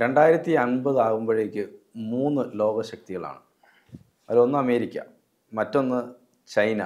രണ്ടായിരത്തി അൻപത് ആകുമ്പോഴേക്ക് മൂന്ന് ലോകശക്തികളാണ് അതിലൊന്ന് അമേരിക്ക മറ്റൊന്ന് ചൈന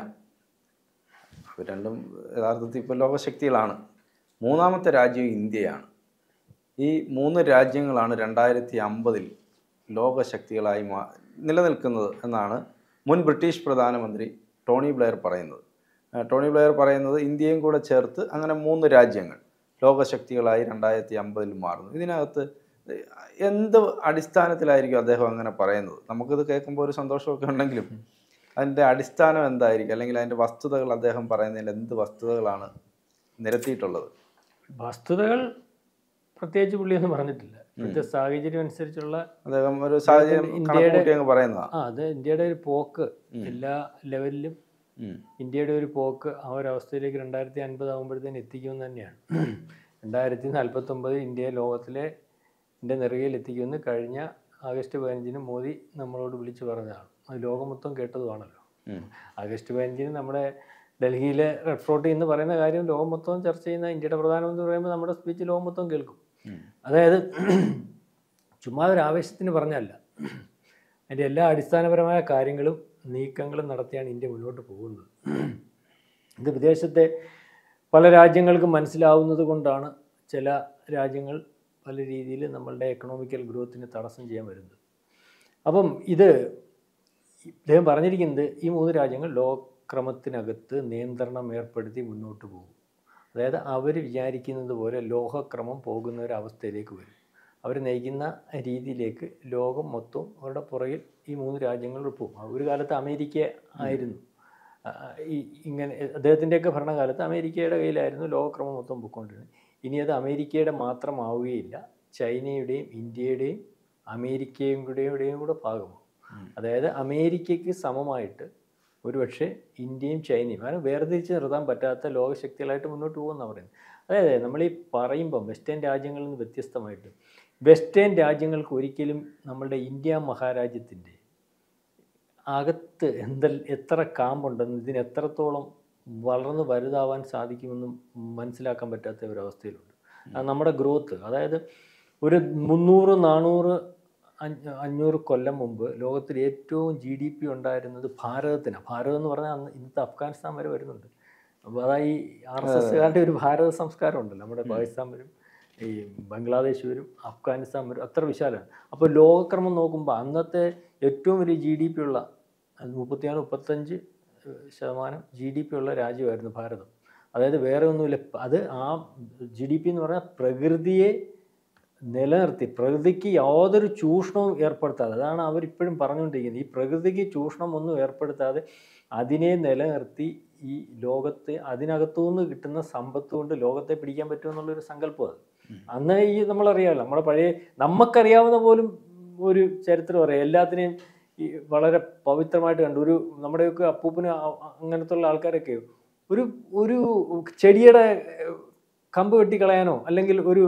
അവർ രണ്ടും യഥാർത്ഥത്തിൽ ഇപ്പോൾ ലോകശക്തികളാണ് മൂന്നാമത്തെ രാജ്യം ഇന്ത്യയാണ് ഈ മൂന്ന് രാജ്യങ്ങളാണ് രണ്ടായിരത്തി അമ്പതിൽ ലോകശക്തികളായി മാ നിലനിൽക്കുന്നത് എന്നാണ് മുൻ ബ്രിട്ടീഷ് പ്രധാനമന്ത്രി ടോണി ബ്ലെയർ പറയുന്നത് ആ, ടോണി ബ്ലെയർ പറയുന്നത് ഇന്ത്യയും കൂടെ ചേർത്ത് അങ്ങനെ മൂന്ന് രാജ്യങ്ങൾ ലോകശക്തികളായി രണ്ടായിരത്തി അമ്പതിൽ മാറുന്നു ഇതിനകത്ത് എന്ത് അടിസ്ഥാനത്തിലായിരിക്കും അദ്ദേഹം അങ്ങനെ പറയുന്നത് നമുക്കിത് കേൾക്കുമ്പോൾ ഒരു സന്തോഷമൊക്കെ ഉണ്ടെങ്കിലും അതിൻ്റെ അടിസ്ഥാനം എന്തായിരിക്കും അല്ലെങ്കിൽ അതിൻ്റെ വസ്തുതകൾ അദ്ദേഹം പറയുന്നതിൽ എന്ത് വസ്തുതകളാണ് നിരത്തിയിട്ടുള്ളത് വസ്തുതകൾ പ്രത്യേകിച്ച് പുള്ളിയൊന്നും പറഞ്ഞിട്ടില്ല ഇപ്പോഴത്തെ സാഹചര്യം അനുസരിച്ചുള്ള അദ്ദേഹം ഒരു സാഹചര്യം ഇന്ത്യയുടെ- കണക്കൂട്ടി അങ്ങ് പറയുന്നതാണ് ആ അത് ഇന്ത്യയുടെ ഒരു പോക്ക് എല്ലാ ലെവലിലും ഉം. ഇന്ത്യയുടെ ഒരു പോക്ക് ആ ഒരു അവസ്ഥയിലേക്ക് രണ്ടായിരത്തി അൻപത് ആകുമ്പോഴത്തേന് എത്തിക്കുമെന്ന് തന്നെയാണ് രണ്ടായിരത്തി നാൽപ്പത്തൊമ്പത് ഇന്ത്യയെ ലോകത്തിലെ ഇന്ത്യ നെറുകയിൽ എത്തിക്കുമെന്ന് കഴിഞ്ഞ ആഗസ്റ്റ് പതിനഞ്ചിന് മോദി നമ്മളോട് വിളിച്ചു പറഞ്ഞതാണ് അത് ലോകം മൊത്തം കേട്ടതുമാണല്ലോ ഉം. ആഗസ്റ്റ് പതിനഞ്ചിന് നമ്മുടെ ഡൽഹിയിലെ റെഡ് ഫോർട്ടിൽ എന്ന് പറയുന്ന കാര്യം ലോകം മൊത്തം ചർച്ച ചെയ്യുന്ന ഇന്ത്യയുടെ പ്രധാനമന്ത്രി പറയുമ്പോൾ നമ്മുടെ സ്പീച്ച് ലോകം മൊത്തം കേൾക്കും ഉം. അതായത് ചുമ്മാ ഒരു ആവേശത്തിന് പറഞ്ഞല്ല അതിൻ്റെ എല്ലാ അടിസ്ഥാനപരമായ കാര്യങ്ങളും നീക്കങ്ങളും നടത്തിയാണ് ഇന്ത്യ മുന്നോട്ട് പോകുന്നത് ഇത് വിദേശത്തെ പല രാജ്യങ്ങൾക്കും മനസ്സിലാവുന്നത് കൊണ്ടാണ് ചില രാജ്യങ്ങൾ പല രീതിയിൽ നമ്മളുടെ എക്കണോമിക്കൽ ഗ്രോത്തിന് തടസ്സം ചെയ്യാൻ വരുന്നത് അപ്പം ഇത് ഇദ്ദേഹം പറഞ്ഞിരിക്കുന്നത് ഈ മൂന്ന് രാജ്യങ്ങൾ ലോകക്രമത്തിനകത്ത് നിയന്ത്രണം ഏർപ്പെടുത്തി മുന്നോട്ട് പോകും അതായത് അവർ വിചാരിക്കുന്നത് പോലെ ലോകക്രമം പോകുന്ന ഒരു അവസ്ഥയിലേക്ക് വരും അവർ നയിക്കുന്ന രീതിയിലേക്ക് ലോകം മൊത്തം അവരുടെ പുറകിൽ ഈ മൂന്ന് രാജ്യങ്ങൾ പോകും ഒരു കാലത്ത് അമേരിക്ക ആയിരുന്നു ആ, ഈ ഇങ്ങനെ അദ്ദേഹത്തിൻ്റെയൊക്കെ ഭരണകാലത്ത് അമേരിക്കയുടെ കയ്യിലായിരുന്നു ലോകക്രമം മൊത്തം പൊയ്ക്കൊണ്ടിരുന്നത് ഇനി അത് അമേരിക്കയുടെ മാത്രമാവുകയില്ല ചൈനയുടെയും ഇന്ത്യയുടെയും അമേരിക്കയും കൂടെയും കൂടെ ഭാഗമാവും ഉം. അതായത് അമേരിക്കയ്ക്ക് സമമായിട്ട് ഒരുപക്ഷെ ഇന്ത്യയും ചൈനയും കാരണം വേർതിരിച്ച് നിർത്താൻ പറ്റാത്ത ലോകശക്തികളായിട്ട് മുന്നോട്ട് പോകുമെന്നാണ് പറയുന്നത് അതായത് നമ്മൾ ഈ പറയുമ്പം വെസ്റ്റേൺ രാജ്യങ്ങളിൽ നിന്ന് വ്യത്യസ്തമായിട്ട് വെസ്റ്റേൺ രാജ്യങ്ങൾക്ക് ഒരിക്കലും നമ്മളുടെ ഇന്ത്യ മഹാരാജ്യത്തിൻ്റെ അകത്ത് എന്ത എത്ര കാമ്പുണ്ടെന്ന് ഇതിന് എത്രത്തോളം വളർന്ന് വലുതാവാൻ സാധിക്കുമെന്നും മനസ്സിലാക്കാൻ പറ്റാത്ത ഒരവസ്ഥയിലുണ്ട് അത് നമ്മുടെ ഗ്രോത്ത് അതായത് ഒരു മുന്നൂറ് നാനൂറ് അഞ്ഞ- അഞ്ഞൂറ് കൊല്ലം മുമ്പ് ലോകത്തിൽ ഏറ്റവും ജി ഡി പി ഉണ്ടായിരുന്നത് ഭാരതത്തിനാണ് ഭാരതം എന്ന് പറഞ്ഞാൽ അന്ന് ഇന്നത്തെ അഫ്ഗാനിസ്ഥാൻ വരെ വരുന്നുണ്ട് അപ്പോൾ അതാ ഈ ആർ എസ് എസ്കാരുടെ ഒരു ഭാരത സംസ്കാരം ഉണ്ടല്ലോ നമ്മുടെ പാകിസ്ഥാൻ വരും ഈ ബംഗ്ലാദേശ് വരും അഫ്ഗാനിസ്ഥാൻ വരും അത്ര വിശാലമാണ് അപ്പോൾ ലോകക്രമം നോക്കുമ്പോൾ അന്നത്തെ ഏറ്റവും വലിയ ജി ഡി പി ഉള്ള അത് മുപ്പത്തിനാല് മുപ്പത്തഞ്ച് ഏഹ് ശതമാനം ജി ഡി പി ഉള്ള രാജ്യമായിരുന്നു ഭാരതം അതായത് വേറെ ഒന്നുമില്ല അത് ആ ജി ഡി പി എന്ന് പറഞ്ഞാൽ പ്രകൃതിയെ നിലനിർത്തി പ്രകൃതിക്ക് യാതൊരു ചൂഷണവും ഏർപ്പെടുത്താതെ അതാണ് അവരിപ്പോഴും പറഞ്ഞുകൊണ്ടിരിക്കുന്നത് ഈ പ്രകൃതിക്ക് ചൂഷണം ഒന്നും ഏർപ്പെടുത്താതെ അതിനെ നിലനിർത്തി ഈ ലോകത്തെ അതിനകത്തുനിന്ന് കിട്ടുന്ന സമ്പത്ത് കൊണ്ട് ലോകത്തെ പിടിക്കാൻ പറ്റുമെന്നുള്ളൊരു സങ്കല്പം അത് അന്ന് ഈ നമ്മളറിയാമല്ലോ നമ്മുടെ പഴയ നമുക്കറിയാവുന്ന പോലും ഒരു ചരിത്രം അറിയാം എല്ലാത്തിനെയും ഈ വളരെ പവിത്രമായിട്ട് കണ്ടു ഒരു നമ്മുടെയൊക്കെ അപ്പൂപ്പന് അ- അങ്ങനത്തെ ഉള്ള ആൾക്കാരൊക്കെ ഒരു ഒരു ചെടിയുടെ ഏഹ്, കമ്പ് വെട്ടിക്കളയാനോ അല്ലെങ്കിൽ ഒരു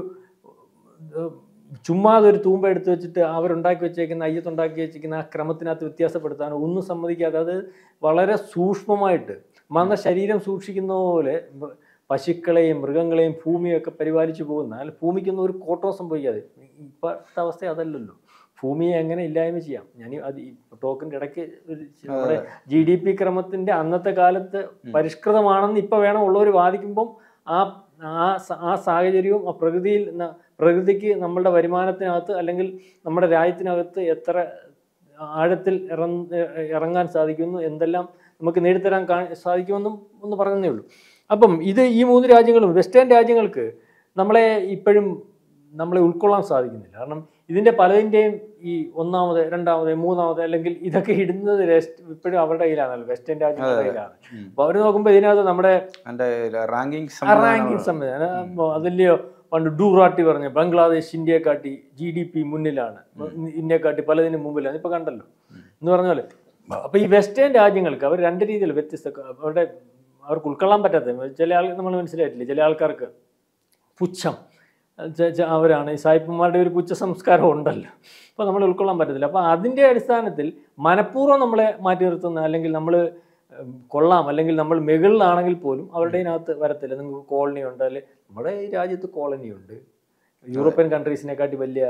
ഏഹ്, ചുമ്മാതെ ഒരു തൂമ്പ എടുത്ത് വെച്ചിട്ട് അവരുണ്ടാക്കി വെച്ചേക്കുന്ന അയ്യത്തുണ്ടാക്കി വെച്ചിരിക്കുന്ന ആ ക്രമത്തിനകത്ത് വ്യത്യാസപ്പെടുത്താനോ ഒന്നും സമ്മതിക്കാതെ അത് വളരെ സൂക്ഷ്മമായിട്ട് മന്ന ശരീരം സൂക്ഷിക്കുന്ന പോലെ മൃ- പശുക്കളെയും മൃഗങ്ങളെയും ഭൂമിയൊക്കെ പരിപാലിച്ചു പോകുന്ന അല്ല ഭൂമിക്കൊന്നും ഒരു കോട്ടവും സംഭവിക്കാതെ ഇപ്പോഴത്തെ അവസ്ഥ അതല്ലല്ലോ ഭൂമിയെ എങ്ങനെ ഇല്ലായ്മ ചെയ്യാം ഞാൻ ഈ- അത് ഈ ടോക്കിൻ്റെ ഇടയ്ക്ക് ഒരു ചെ- നമ്മുടെ ജി ഡി പി ക്രമത്തിന്റെ അന്നത്തെ കാലത്ത് പരിഷ്കൃതമാണെന്ന് ഇപ്പൊ വേണം ഉള്ളവർ വാദിക്കുമ്പം ആ ആ സ- ആ സാഹചര്യവും ആ പ്രകൃതിയിൽ ന- പ്രകൃതിക്ക് നമ്മളുടെ വരുമാനത്തിനകത്ത് അല്ലെങ്കിൽ നമ്മുടെ രാജ്യത്തിനകത്ത് എത്ര ആഴത്തിൽ ഇറങ്ങ ഇറങ്ങാൻ സാധിക്കുന്നു എന്തെല്ലാം നമുക്ക് നേടിത്തരാൻ കാ സാധിക്കുമെന്നും ഒന്ന് പറഞ്ഞതേ ഉള്ളൂ അപ്പം ഇത് ഈ മൂന്ന് രാജ്യങ്ങളും വെസ്റ്റേൺ രാജ്യങ്ങൾക്ക് നമ്മളെ ഇപ്പോഴും നമ്മളെ ഉൾക്കൊള്ളാൻ സാധിക്കുന്നില്ല കാരണം ഇതിൻ്റെ പലതിൻ്റെയും ഈ ഒന്നാമത് രണ്ടാമത് മൂന്നാമത് അല്ലെങ്കിൽ ഇതൊക്കെ ഇടുന്നത് വെസ്റ്റ് ഇപ്പോഴും അവരുടെ കയ്യിലാണല്ലോ വെസ്റ്റേൺ രാജ്യങ്ങളുടെ കയ്യിലാണ് ഉം. അപ്പോൾ അവർ നോക്കുമ്പോൾ ഇതിനകത്ത് നമ്മുടെ അതിന്റെ റാങ്കിങ് റാങ്കിങ് സംവിധാനം അപ്പൊ അതില്ലയോ പണ്ട് ഡൂറാട്ടി പറഞ്ഞ ബംഗ്ലാദേശ് ഇന്ത്യയെ കാട്ടി ജി ഡി പി മുന്നിലാണ് ഇന്ത്യയെ കാട്ടി പലതിനും മുമ്പിലാണ് ഇപ്പൊ കണ്ടല്ലോ എന്ന് പറഞ്ഞ പോലെ അപ്പൊ ഈ വെസ്റ്റേൺ രാജ്യങ്ങൾക്ക് അവർ രണ്ട് രീതിയിൽ വ്യത്യസ്ത അവരുടെ അവർക്ക് ഉൾക്കൊള്ളാൻ പറ്റാത്ത ചില ആൾ നമ്മൾ മനസ്സിലായിട്ടില്ല ചില ആൾക്കാർക്ക് പുച്ഛം ച- ച- അവരാണ് ഈ സായിപ്പന്മാരുടെ ഒരു പുച്ഛ സംസ്കാരം ഉണ്ടല്ലോ അപ്പോൾ നമ്മൾ ഉൾക്കൊള്ളാൻ പറ്റത്തില്ല അപ്പോൾ അതിൻ്റെ അടിസ്ഥാനത്തിൽ മനഃപൂർവ്വം നമ്മളെ മാറ്റി നിർത്തുന്ന അല്ലെങ്കിൽ നമ്മൾ കൊള്ളാം അല്ലെങ്കിൽ നമ്മൾ മുകളിലാണെങ്കിൽ പോലും അവരുടെ ഇതിനകത്ത് വരത്തില്ല നിങ്ങൾക്ക് കോളനി ഉണ്ട് അല്ലെ നമ്മുടെ ഈ രാജ്യത്ത് കോളനി ഉണ്ട് യൂറോപ്യൻ കൺട്രീസിനെക്കാട്ടി വലിയ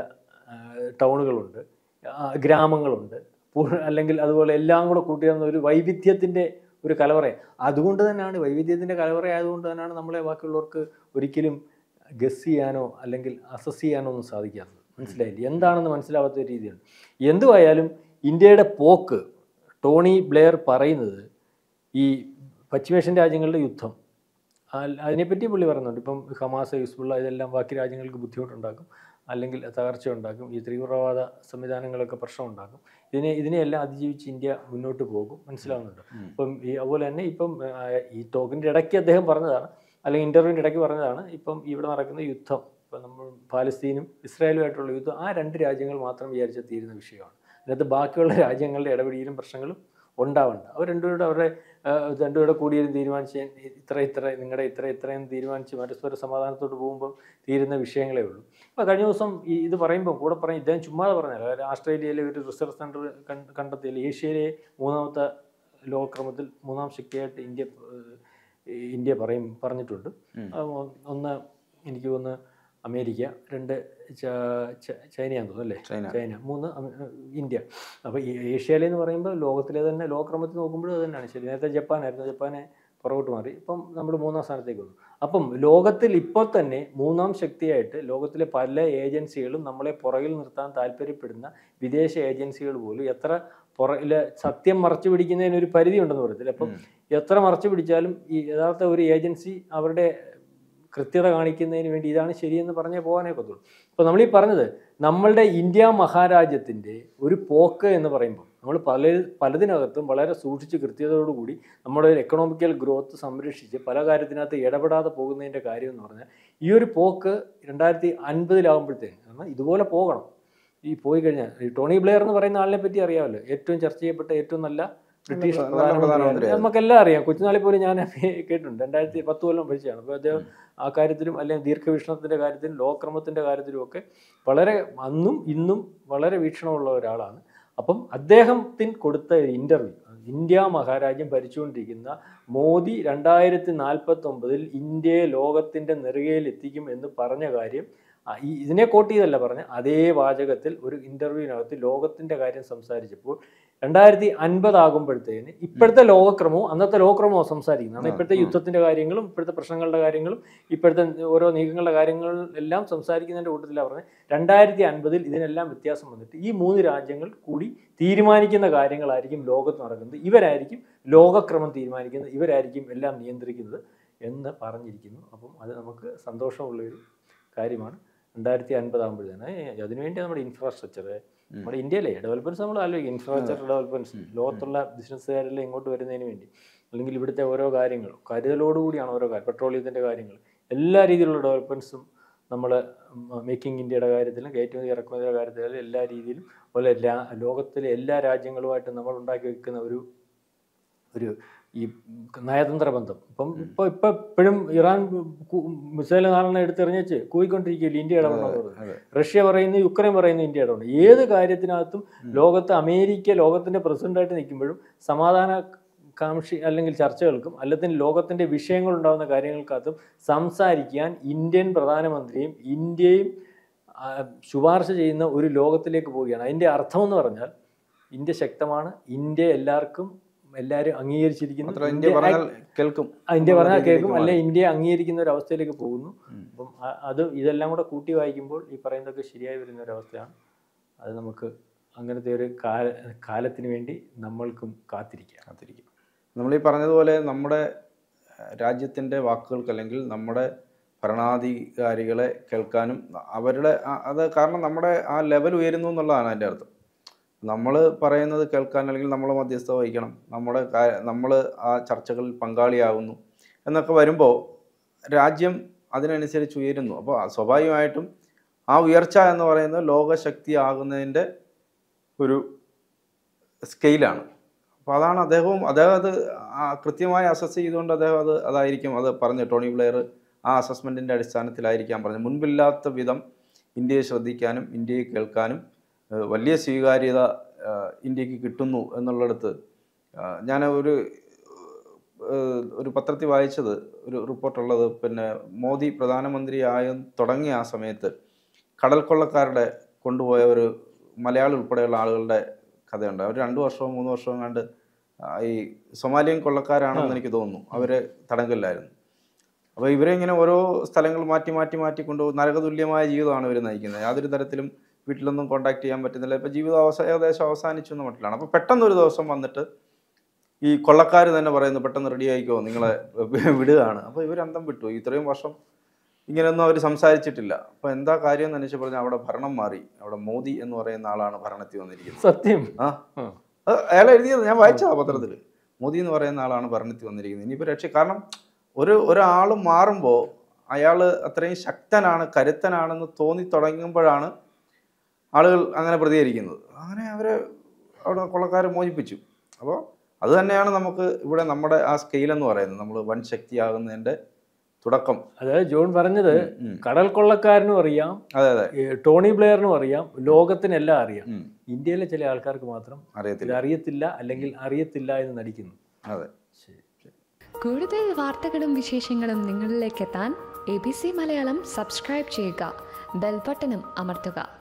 ആ, ടൗണുകളുണ്ട് ആ, ഗ്രാമങ്ങളുണ്ട് പു- അല്ലെങ്കിൽ അതുപോലെ എല്ലാം കൂടെ കൂട്ടിയിരുന്ന ഒരു വൈവിധ്യത്തിൻ്റെ ഒരു കലവറ അതുകൊണ്ട് തന്നെയാണ് വൈവിധ്യത്തിൻ്റെ കലവറ ആയതുകൊണ്ട് തന്നെയാണ് നമ്മളെ ബാക്കിയുള്ളവർക്ക് ഒരിക്കലും ഗസ് ചെയ്യാനോ അല്ലെങ്കിൽ അസസ് ചെയ്യാനോ ഒന്നും സാധിക്കാത്തത് മനസ്സിലായില്ലേ എന്താണെന്ന് മനസ്സിലാവാത്ത ഒരു രീതിയാണ് എന്തുവായാലും ഇന്ത്യയുടെ പോക്ക് ടോണി ബ്ലെയർ പറയുന്നത് ഈ പശ്ചിമേഷ്യൻ രാജ്യങ്ങളുടെ യുദ്ധം അൽ- അതിനെപ്പറ്റി പുള്ളി പറയുന്നുണ്ട് ഇപ്പം ഹമാസ് യൂസ്ഫുള്ള ഇതെല്ലാം ബാക്കി രാജ്യങ്ങൾക്ക് ബുദ്ധിമുട്ടുണ്ടാക്കും അല്ലെങ്കിൽ തകർച്ച ഉണ്ടാക്കും ഈ തീവ്രവാദ സംവിധാനങ്ങളൊക്കെ പ്രശ്നം ഉണ്ടാക്കും ഇതിനെ ഇതിനെയെല്ലാം അതിജീവിച്ച് ഇന്ത്യ മുന്നോട്ട് പോകും മനസ്സിലാവുന്നുണ്ട് ഇപ്പം ഈ അതുപോലെ തന്നെ ഇപ്പം ആ, ഈ ടോക്കിൻ്റെ ഇടയ്ക്ക് അദ്ദേഹം പറഞ്ഞതാണ് അല്ലെങ്കിൽ ഇൻ്റർവ്യൂവിൻ്റെ ഇടയ്ക്ക് പറഞ്ഞതാണ് ഇപ്പം ഇവിടെ നടക്കുന്ന യുദ്ധം ഇപ്പം നമ്മൾ പാലസ്തീനും ഇസ്രായേലുമായിട്ടുള്ള യുദ്ധം ആ രണ്ട് രാജ്യങ്ങൾ മാത്രം വിചാരിച്ചാൽ തീരുന്ന വിഷയമാണ് അതിനകത്ത് ബാക്കിയുള്ള രാജ്യങ്ങളുടെ ഇടപെടലും പ്രശ്നങ്ങളും ഉണ്ടാവണ്ട അവർ രണ്ടുപേരുടെ അവരുടെ ആ, രണ്ടുപേരുടെ കൂടിയൊരു തീരുമാനിച്ച് ഇത്ര ഇത്ര നിങ്ങളുടെ ഇത്ര ഇത്രയും തീരുമാനിച്ച് പരസ്പര സമാധാനത്തോട്ട് പോകുമ്പോൾ തീരുന്ന വിഷയങ്ങളേ ഉള്ളൂ അപ്പോൾ കഴിഞ്ഞ ദിവസം ഈ ഇത് പറയുമ്പോൾ കൂടെ പറയും ഇദ്ദേഹം ചുമ്മാതെ പറഞ്ഞാൽ അതായത് ആസ്ട്രേലിയയിലെ ഒരു റിസർച്ച് സെൻറ്റർ കണ്ടെത്തിയാൽ ഏഷ്യയിലെ മൂന്നാമത്തെ ലോകക്രമത്തിൽ മൂന്നാം ശക്തിയായിട്ട് ഇന്ത്യ ഏഹ്, ഇന്ത്യ പറയും പറഞ്ഞിട്ടുണ്ട് ഉം. അത് ഒന്ന് എനിക്ക് തോന്നുന്നു അമേരിക്ക രണ്ട് ച- ച- ചൈനയാന്ന് തോന്നുന്നു അല്ലേ ചൈന ചൈന മൂന്ന് അമേ- ഇന്ത്യ അപ്പോൾ ഈ ഏഷ്യയിലെ എന്ന് പറയുമ്പോൾ ലോകത്തിലെ തന്നെ ലോകക്രമത്തിൽ നോക്കുമ്പോഴും അത് തന്നെയാണ് ശരി നേരത്തെ ജപ്പാനായിരുന്നു ജപ്പാനെ പുറകോട്ട് മാറി ഇപ്പം നമ്മൾ മൂന്നാം സ്ഥാനത്തേക്ക് വന്നു അപ്പം ലോകത്തിൽ ഇപ്പോൾ തന്നെ മൂന്നാം ശക്തിയായിട്ട് ലോകത്തിലെ പല ഏജൻസികളും നമ്മളെ പുറകിൽ നിർത്താൻ താല്പര്യപ്പെടുന്ന വിദേശ ഏജൻസികൾ പോലും എത്ര പുറകില് സത്യം മറച്ചു പിടിക്കുന്നതിന് ഒരു പരിധി ഉണ്ടെന്ന് പറയത്തില്ല അപ്പം ഉം. എത്ര മറച്ചു പിടിച്ചാലും ഈ യഥാർത്ഥ ഒരു ഏജൻസി അവരുടെ കൃത്യത കാണിക്കുന്നതിന് വേണ്ടി ഇതാണ് ശരിയെന്ന് പറഞ്ഞേ പോകാനേ പറ്റുള്ളൂ ഇപ്പോൾ നമ്മൾ ഈ പറഞ്ഞത് നമ്മളുടെ ഇന്ത്യ മഹാരാജ്യത്തിൻ്റെ ഒരു പോക്ക് എന്ന് പറയുമ്പോൾ നമ്മൾ പല പലതിനകത്തും വളരെ സൂക്ഷിച്ച് കൃത്യതയോടുകൂടി നമ്മുടെ ഒരു എക്കണോമിക്കൽ ഗ്രോത്ത് സംരക്ഷിച്ച് പല കാര്യത്തിനകത്ത് ഇടപെടാതെ പോകുന്നതിൻ്റെ കാര്യം എന്ന് പറഞ്ഞാൽ ഈ ഒരു പോക്ക് രണ്ടായിരത്തി അൻപതിലാകുമ്പോഴത്തേക്ക് കാരണം ഇതുപോലെ പോകണം ഈ പോയി കഴിഞ്ഞാൽ ഈ ടോണി ബ്ലെയർ എന്ന് പറയുന്ന ആളിനെ പറ്റി അറിയാമല്ലോ ഏറ്റവും ചർച്ച ചെയ്യപ്പെട്ട ഏറ്റവും നല്ല ബ്രിട്ടീഷ് നല്ല പ്രധാനമന്ത്രി പ്രധാനമന്ത്രിയായിരുന്നു. നമുക്കെല്ലാം അറിയാം കൊച്ചുനാളിൽ പോലും ഞാൻ കേട്ടിട്ടുണ്ട് രണ്ടായിരത്തി പത്ത് കൊല്ലം പഠിച്ചതാണ് അപ്പോൾ അദ്ദേഹം ആ കാര്യത്തിലും അല്ലെങ്കിൽ ദീർഘവീക്ഷണത്തിൻ്റെ കാര്യത്തിലും ലോകക്രമത്തിൻ്റെ കാര്യത്തിലും ഒക്കെ വളരെ അന്നും ഇന്നും വളരെ വീക്ഷണമുള്ള ഒരാളാണ് അപ്പം അദ്ദേഹത്തിന് കൊടുത്ത ഒരു ഇൻ്റർവ്യൂ ഇന്ത്യ മഹാരാജ്യം ഭരിച്ചുകൊണ്ടിരിക്കുന്ന മോദി രണ്ടായിരത്തി നാൽപ്പത്തൊമ്പതിൽ ഇന്ത്യയെ ലോകത്തിൻ്റെ നെറുകയിൽ എത്തിക്കും എന്ന് പറഞ്ഞ കാര്യം ആ, ഈ ഇതിനെ കോട്ട് ചെയ്തല്ല പറഞ്ഞ അതേ വാചകത്തിൽ ഒരു ഇൻ്റർവ്യൂവിനകത്ത് ലോകത്തിൻ്റെ കാര്യം സംസാരിച്ചപ്പോൾ രണ്ടായിരത്തി അൻപതാകുമ്പോഴത്തേന് ഇപ്പോഴത്തെ ലോകക്രമവും അന്നത്തെ ലോകക്രമവും സംസാരിക്കുന്നത് കാരണം ഇപ്പോഴത്തെ യുദ്ധത്തിന്റെ കാര്യങ്ങളും ഇപ്പോഴത്തെ പ്രശ്നങ്ങളുടെ കാര്യങ്ങളും ഇപ്പോഴത്തെ ഓരോ നീക്കങ്ങളുടെ കാര്യങ്ങളും എല്ലാം സംസാരിക്കുന്നതിന്റെ കൂട്ടത്തിലാണ് പറഞ്ഞത് രണ്ടായിരത്തി അൻപതിൽ ഇതിനെല്ലാം വ്യത്യാസം വന്നിട്ട് ഈ മൂന്ന് രാജ്യങ്ങൾ കൂടി തീരുമാനിക്കുന്ന കാര്യങ്ങളായിരിക്കും ലോകത്ത് നടക്കുന്നത് ഇവരായിരിക്കും ലോകക്രമം തീരുമാനിക്കുന്നത് ഇവരായിരിക്കും എല്ലാം നിയന്ത്രിക്കുന്നത് എന്ന് പറഞ്ഞിരിക്കുന്നു അപ്പം അത് നമുക്ക് സന്തോഷമുള്ളൊരു കാര്യമാണ് രണ്ടായിരത്തി അൻപതാകുമ്പോഴത്തേന് അതിനുവേണ്ടി നമ്മുടെ ഇൻഫ്രാസ്ട്രക്ചർ നമ്മുടെ ഇന്ത്യയിലെ ഡെവലപ്മെന്റ്സ് നമ്മൾ ആലോചിക്കും ഇൻഫ്രാസ്ട്രക്ചർ ഡെവലപ്മെന്റ്സ് ലോകത്തുള്ള ബിസിനസ്സുകാരെല്ലാം ഇങ്ങോട്ട് വരുന്നതിന് വേണ്ടി അല്ലെങ്കിൽ ഇവിടുത്തെ ഓരോ കാര്യങ്ങളും കരുതലോടുകൂടിയാണ് ഓരോ കാര്യം പെട്രോളിയത്തിൻ്റെ കാര്യങ്ങൾ എല്ലാ രീതിയിലുള്ള ഡെവലപ്മെൻറ്റ്സും നമ്മൾ മേക്കിംഗ് ഇന്ത്യയുടെ കാര്യത്തിലും കയറ്റുമതി ഇറക്കുമതിയുടെ കാര്യത്തിലും എല്ലാ രീതിയിലും അതുപോലെ എല്ലാ ലോകത്തിലെ എല്ലാ രാജ്യങ്ങളുമായിട്ട് നമ്മൾ ഉണ്ടാക്കി വെക്കുന്ന ഒരു ഒരു ഈ നയതന്ത്ര ബന്ധം ഇപ്പം ഇപ്പോൾ ഇപ്പം ഇപ്പോഴും ഇറാൻ മിസൈൽ നാലെണ്ണം എടുത്തെറിഞ്ഞേച്ച് കൂയിക്കൊണ്ടിരിക്കുകയില്ല ഇന്ത്യ ഇടപെടണമെന്ന് അതെ റഷ്യ പറയുന്നു യുക്രൈൻ പറയുന്നു ഇന്ത്യ ഇടപെടണം ഏത് കാര്യത്തിനകത്തും ലോകത്ത് അമേരിക്ക ലോകത്തിന്റെ പ്രസിഡന്റായിട്ട് നിൽക്കുമ്പോഴും സമാധാന കാംക്ഷി അല്ലെങ്കിൽ ചർച്ചകൾക്കും അല്ലെങ്കിൽ ലോകത്തിന്റെ വിഷയങ്ങൾ ഉണ്ടാകുന്ന കാര്യങ്ങൾക്കകത്തും സംസാരിക്കാൻ ഇന്ത്യൻ പ്രധാനമന്ത്രിയും ഇന്ത്യയും ആ, ശുപാർശ ചെയ്യുന്ന ഒരു ലോകത്തിലേക്ക് പോവുകയാണ് അതിന്റെ അർത്ഥം എന്ന് പറഞ്ഞാൽ ഇന്ത്യ ശക്തമാണ് ഇന്ത്യ എല്ലാവർക്കും എല്ലാവരും അംഗീകരിച്ചിരിക്കുന്നു മാത്രമല്ല ഇന്ത്യ ഇന്ത്യ പറഞ്ഞാൽ കേൾക്കും ആ, ഇന്ത്യ പറഞ്ഞാൽ രീതിയിലേക്ക് കേൾക്കും അല്ലെ ഇന്ത്യ അംഗീകരിക്കുന്ന ഒരു അവസ്ഥയിലേക്ക് പോകുന്നു ഉം. അപ്പം അ- അത് ഇതെല്ലാം കൂടെ കൂട്ടി വായിക്കുമ്പോൾ ഈ പറയുന്നതൊക്കെ ശരിയായി വരുന്ന ഒരു അവസ്ഥയാണ് അത് നമുക്ക് അങ്ങനത്തെ ഒരു കാല കാലത്തിന് വേണ്ടി നമ്മൾക്കും കാത്തിരിക്കാം കാത്തിരിക്കും നമ്മൾ ഈ പറഞ്ഞതുപോലെ നമ്മുടെ രാജ്യത്തിൻ്റെ വാക്കുകൾക്ക് അല്ലെങ്കിൽ നമ്മുടെ ഭരണാധികാരികളെ കേൾക്കാനും അവരുടെ ആ- അത് കാരണം നമ്മുടെ ആ ലെവൽ ഉയരുന്നു എന്നുള്ളതാണ് അതിൻ്റെ അർത്ഥം നമ്മൾ പറയുന്നത് കേൾക്കാൻ അല്ലെങ്കിൽ നമ്മൾ മധ്യസ്ഥ വഹിക്കണം നമ്മുടെ നമ്മൾ ആ ചർച്ചകളിൽ പങ്കാളിയാകുന്നു എന്നൊക്കെ വരുമ്പോൾ രാജ്യം അതിനനുസരിച്ച് ഉയരുന്നു അപ്പോൾ സ്വാഭാവികമായിട്ടും ആ ഉയർച്ച എന്ന് പറയുന്നത് ലോകശക്തി ആകുന്നതിൻ്റെ ഒരു സ്കെയിലാണ് അപ്പോൾ അതാണ് അദ്ദേഹവും അദ്ദേഹം അത് ആ കൃത്യമായി അസസ് ചെയ്തുകൊണ്ട് അദ്ദേഹം അത് അതായിരിക്കും അത് പറഞ്ഞു ടോണി ബ്ലെയർ ആ അസസ്മെൻറ്റിൻ്റെ അടിസ്ഥാനത്തിലായിരിക്കാം പറഞ്ഞത് മുൻപില്ലാത്ത വിധം ഇന്ത്യയെ ശ്രദ്ധിക്കാനും ഇന്ത്യയെ കേൾക്കാനും ഏഹ് വലിയ സ്വീകാര്യത ഏഹ് ഇന്ത്യക്ക് കിട്ടുന്നു എന്നുള്ളിടത്ത് ഏഹ് ഞാൻ ഒരു ഏഹ് ഒരു പത്രത്തിൽ വായിച്ചത് ഒരു റിപ്പോർട്ടുള്ളത് പിന്നെ മോദി പ്രധാനമന്ത്രിയായ തുടങ്ങിയ ആ സമയത്ത് കടൽ കൊള്ളക്കാരുടെ കൊണ്ടുപോയ ഒരു മലയാളി ഉൾപ്പെടെയുള്ള ആളുകളുടെ കഥയുണ്ട് അവർ രണ്ട് വർഷവും മൂന്ന് വർഷവും കണ്ട് ഈ സൊമാലിയൻ കൊള്ളക്കാരാണെന്ന് എനിക്ക് തോന്നുന്നു അവർ തടങ്കലിലായിരുന്നു അപ്പോൾ ഇവരെ ഇങ്ങനെ ഓരോ സ്ഥലങ്ങൾ മാറ്റി മാറ്റി മാറ്റി കൊണ്ടുപോകും നരകതുല്യമായ ജീവിതമാണ് ഇവർ നയിക്കുന്നത് യാതൊരു തരത്തിലും വീട്ടിലൊന്നും കോൺടാക്ട് ചെയ്യാൻ പറ്റുന്നില്ല ഇപ്പോൾ ജീവിതം അവസാന ഏകദേശം അവസാനിച്ചു എന്ന മട്ടിലാണ് അപ്പോൾ പെട്ടെന്ന് ഒരു ദിവസം വന്നിട്ട് ഈ കൊള്ളക്കാർ തന്നെ പറയുന്നു പെട്ടെന്ന് റെഡി ആയിക്കോ നിങ്ങളെ വിടുകയാണ് അപ്പോൾ ഇവർ അന്തം വിട്ടു ഇത്രയും വർഷം ഇങ്ങനെയൊന്നും അവർ സംസാരിച്ചിട്ടില്ല അപ്പോൾ എന്താ കാര്യം എന്ന് അന്വേഷിച്ച് പറഞ്ഞാൽ അവിടെ ഭരണം മാറി അവിടെ മോദി എന്ന് പറയുന്ന ആളാണ് ഭരണത്തിൽ വന്നിരിക്കുന്നത് സത്യം ആ ആ. അത് അയാൾ എഴുതിയത് ഞാൻ വായിച്ചതാ പത്രത്തിൽ മോദി എന്ന് പറയുന്ന ആളാണ് ഭരണത്തിൽ വന്നിരിക്കുന്നത് ഇനിയിപ്പോൾ രക്ഷ കാരണം ഒരു ഒരാൾ മാറുമ്പോൾ അയാൾ അത്രയും ശക്തനാണ് കരുത്തനാണെന്ന് തോന്നി തുടങ്ങുമ്പോഴാണ് ആളുകൾ അങ്ങനെ പ്രതികരിക്കുന്നത് അങ്ങനെ അവരെ അവിടെ കൊള്ളക്കാർ മോചിപ്പിച്ചു അപ്പോൾ അത് തന്നെയാണ് നമുക്ക് ഇവിടെ നമ്മുടെ ആ സ്കെയിൽ എന്ന് പറയുന്നത് നമ്മൾ വൻ ശക്തിയാകുന്നതിൻ്റെ തുടക്കം അതായത് ജോൺ പറഞ്ഞത് ഉം. കടൽ കൊള്ളക്കാരനും അറിയാം അതെ അതെ ഈ ടോണി ബ്ലെയറിനും അറിയാം ലോകത്തിനെല്ലാം അറിയാം ഉം. ഇന്ത്യയിലെ ചില ആൾക്കാർക്ക് മാത്രം അറിയത്തില്ല ഇത് അറിയത്തില്ല അല്ലെങ്കിൽ അറിയത്തില്ല എന്ന് നടിക്കുന്നു അതെ ശരി കൂടുതൽ വാർത്തകളും വിശേഷങ്ങളും നിങ്ങളിലേക്ക് എത്താൻ A B C Malayalam subscribe ചെയ്യുക ബെൽബട്ടനും അമർത്തുക